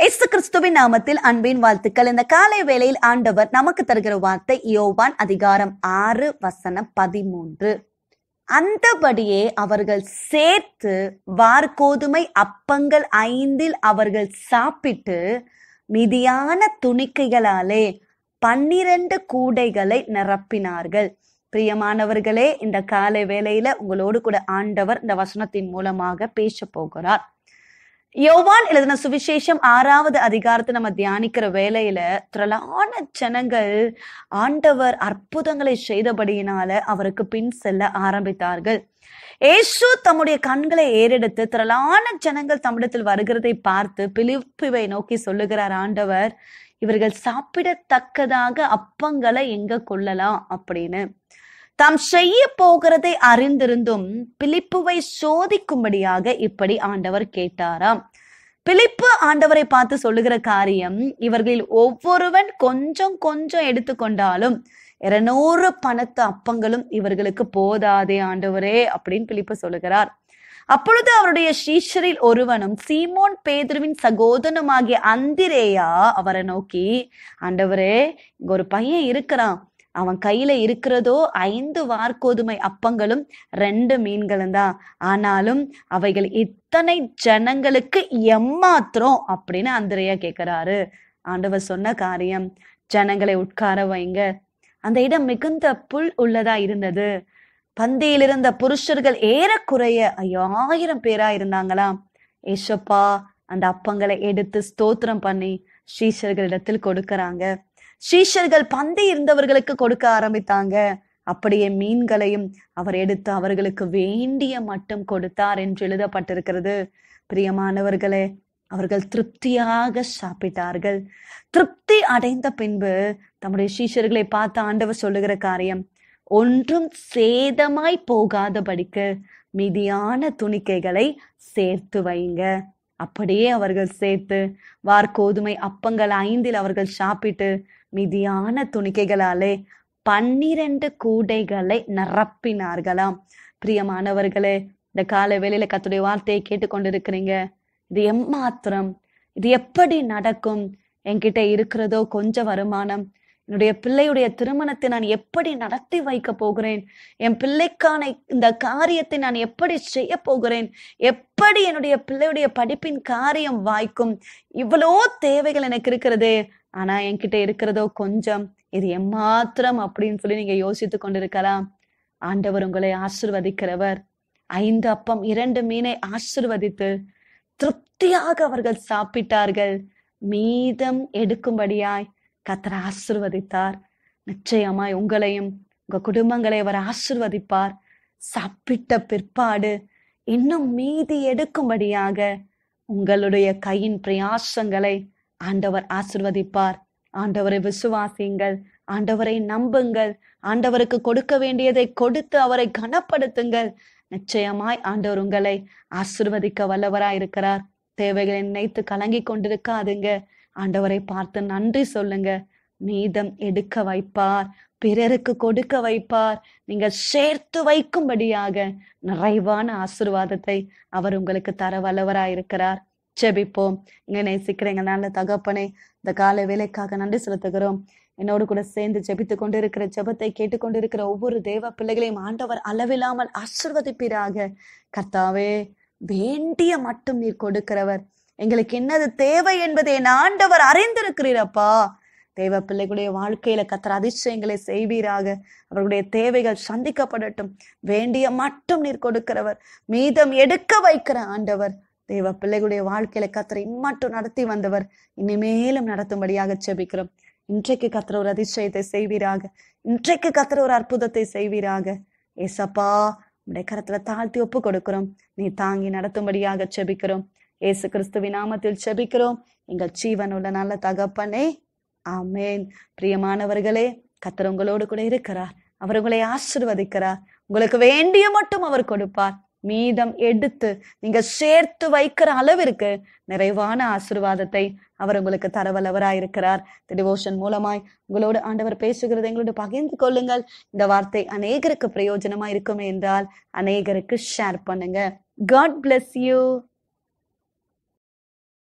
இயேசு கிறிஸ்துவின் நாமத்தில் அன்பின் வாழ்த்துக்கள் இந்த காலை வேளையில் ஆண்டவர் நமக்கு தருகிற வார்த்தை யோவான் அதிகாரம் ஆறு வசனம் பதிமூன்று அந்தபடியே அவர்கள் சேர்த்து வார்கோதுமை அப்பங்கள் ஐந்தில் அவர்கள் சாப்பிட்டு மிதியான துணிக்கைகளாலே பன்னிரண்டு கூடைகளை நிரப்பினார்கள் பிரியமானவர்களே இந்த காலை வேளையில உங்களோடு கூட ஆண்டவர் இந்த வசனத்தின் மூலமாக பேச போகிறார் யோவான் எழுதின சுவிசேஷம் ஆறாவது அதிகாரத்தை நம்ம தியானிக்கிற வேலையில திரளான ஜனங்கள் ஆண்டவர் அற்புதங்களை செய்தபடியினால அவருக்கு பின் செல்ல ஆரம்பித்தார்கள் ஏசு தம்முடைய கண்களை ஏறெடுத்து திரளான ஜனங்கள் தம்மிடத்தில் வருகிறதை பார்த்து பிலிப்புவை நோக்கி சொல்லுகிறார் ஆண்டவர் இவர்கள் சாப்பிடத்தக்கதாக அப்பங்களை எங்க கொள்ளலாம் அப்படின்னு தாம் செய்ய போகிறதை அறிந்திருந்தும் பிலிப்புவை சோதிக்கும்படியாக இப்படி ஆண்டவர் கேட்டாராம் பிலிப்பு ஆண்டவரை பார்த்து சொல்லுகிற காரியம் இவர்களில் ஒவ்வொருவன் கொஞ்சம் கொஞ்சம் எடுத்துக்கொண்டாலும் இருநூறு பணத்து அப்பங்களும் இவர்களுக்கு போதாதே ஆண்டவரே அப்படின்னு பிலிப்பு சொல்லுகிறார் அப்பொழுது அவருடைய சீஷரில் ஒருவனும் சீமோன் பேதுருவின் சகோதரனுமாகிய அந்திரேயா அவரை நோக்கி ஆண்டவரே இங்க ஒரு பையன் இருக்கிறான் அவன் கையில இருக்கிறதோ ஐந்து வார்கோதுமை அப்பங்களும் ரெண்டு மீன்களும் தான் ஆனாலும் அவைகள் இத்தனை ஜனங்களுக்கு எம்மாத்திரம் அப்படின்னு அந்திரையா கேக்குறாரு ஆண்டவர் சொன்ன காரியம் ஜனங்களை உட்கார வைங்க அந்த இடம் மிகுந்த புல் உள்ளதா இருந்தது பந்தியில் இருந்த புருஷர்கள் ஏறக்குறைய ஐயாயிரம் பேரா இருந்தாங்களாம் ஏசப்பா அந்த அப்பங்களை எடுத்து ஸ்தோத்திரம் பண்ணி ஸ்ரீஷர்களிடத்தில் கொடுக்கறாங்க ஸ்ரீஷர்கள் பந்தி இருந்தவர்களுக்கு கொடுக்க ஆரம்பித்தாங்க அப்படியே மீன்களையும் அவர் எடுத்து அவர்களுக்கு வேண்டிய மட்டும் கொடுத்தார் என்று எழுதப்பட்டிருக்கிறது பிரியமானவர்களே அவர்கள் திருப்தியாக சாப்பிட்டார்கள் திருப்தி அடைந்த பின்பு தம்முடைய சீஷர்களை பார்த்து ஆண்டவர் சொல்லுகிற காரியம் ஒன்றும் சேதமாய் போகாதபடிக்கு மீதியான துணிக்கைகளை சேர்த்து வைங்க அப்படியே அவர்கள் சேர்த்து வார்கோதுமை அப்பங்கள் ஐந்தில் அவர்கள் சாப்பிட்டு மீதியான துணிக்கைகளாலே பன்னிரண்டு கூடைகளை நிரப்பினார்களாம் பிரியமானவர்களே இந்த கால வேளையில கத்துடைய வார்த்தையை கேட்டுக்கொண்டிருக்கிறீங்க இது எம்மாத்திரம் இது எப்படி நடக்கும் என்கிட்ட இருக்கிறதோ கொஞ்சம் வருமானம் என்னுடைய பிள்ளையுடைய திருமணத்தை நான் எப்படி நடத்தி வைக்க போகிறேன் என் பிள்ளைக்கான இந்த காரியத்தை நான் எப்படி செய்ய போகிறேன் எப்படி என்னுடைய பிள்ளையுடைய படிப்பின் காரியம் வாய்க்கும் இவ்வளோ தேவைகள் எனக்கு இருக்கிறதே ஆனா என்கிட்ட இருக்கிறதோ கொஞ்சம் இது எம்மாத்திரம் அப்படின்னு சொல்லி நீங்க யோசித்து கொண்டிருக்கலாம் ஆண்டவர் உங்களை ஆசிர்வதிக்கிறவர் ஐந்து அப்பம் இரண்டு மீனை ஆசிர்வதித்து திருப்தியாக அவர்கள் சாப்பிட்டார்கள் மீதம் எடுக்கும்படியாய் கத்தர் ஆசிர்வதித்தார் நிச்சயமாய் உங்களையும் உங்க குடும்பங்களை அவர் ஆசிர்வதிப்பார் சாப்பிட்ட பிற்பாடு இன்னும் மீதி எடுக்கும்படியாக உங்களுடைய கையின் பிரயாசங்களை ஆண்டவர் ஆசிர்வதிப்பார் ஆண்டவரை விசுவாசியுங்கள் ஆண்டவரை நம்புங்கள் ஆண்டவருக்கு கொடுக்க வேண்டியதை கொடுத்து அவரை கனப்படுத்துங்கள் நிச்சயமாய் ஆண்டவர் உங்களை ஆசிர்வதிக்க வல்லவராய் இருக்கிறார் தேவைகளை நினைத்து கலங்கி கொண்டிருக்காதுங்க ஆண்டவரை பார்த்து நன்றி சொல்லுங்க மீதம் எடுக்க வைப்பார் பிறருக்கு கொடுக்க வைப்பார் நீங்க சேர்த்து வைக்கும்படியாக நிறைவான ஆசிர்வாதத்தை அவர் உங்களுக்கு தர வல்லவராய் இருக்கிறார் செபிப்போம் இங்க நேசிக்கிற எங்க நல்ல தகப்பனே இந்த கால வேலைக்காக நன்றி செலுத்துகிறோம் என்னோடு கூட சேர்ந்து ஜெபித்து கொண்டிருக்கிற ஜெபத்தை கேட்டுக்கொண்டிருக்கிற ஒவ்வொரு தேவ பிள்ளைகளையும் ஆண்டவர் அளவில்லாமல் ஆசிர்வதிப்பீராக கர்த்தாவே வேண்டிய மட்டும் நீர் கொடுக்கிறவர் எங்களுக்கு என்னது தேவை என்பதை என் ஆண்டவர் அறிந்திருக்கிறீரப்பா தேவ பிள்ளைகளுடைய வாழ்க்கையில கத்திர அதிசயங்களை செய்வீராக அவர்களுடைய தேவைகள் சந்திக்கப்படட்டும் வேண்டிய மட்டும் நீர் கொடுக்கிறவர் மீதம் எடுக்க வைக்கிற ஆண்டவர் தேவ பிள்ளைகளுடைய வாழ்க்கையில கத்திர இம்மட்டும் நடத்தி வந்தவர் இனிமேலும் நடத்தும்படியாக செபிக்கிறோம் இன்றைக்கு கத்திர ஒரு அதிசயத்தை செய்வீராக இன்றைக்கு கத்திர ஒரு அற்புதத்தை செய்வீராக ஏசப்பா உடைய கரத்துல தாழ்த்தி ஒப்பு கொடுக்கிறோம் நீ தாங்கி நடத்தும்படியாக செபிக்கிறோம் ஏசு கிறிஸ்துவின் நாமத்தில் செபிக்கிறோம் எங்கள் ஜீவன் உள்ள நல்ல தகப்பனே ஆமேன் பிரியமானவர்களே கத்தர் உங்களோடு கூட இருக்கிறார் அவர் உங்களை ஆசிர்வதிக்கிறார் உங்களுக்கு வேண்டிய மட்டும் அவர் கொடுப்பார் மீதம் எடுத்து நீங்க சேர்த்து வைக்கிற அளவிற்கு நிறைவான ஆசிர்வாதத்தை அவர் உங்களுக்கு தரவல்லவராயிருக்கிறார் டிவோஷன் மூலமாய் உங்களோடு ஆண்டவர் பேசுகிறது எங்களோடு பகிர்ந்து கொள்ளுங்கள் இந்த வார்த்தை அநேகருக்கு பிரயோஜனமா இருக்குமே என்றால் அநேகருக்கு ஷேர் பண்ணுங்க காட் bless யூ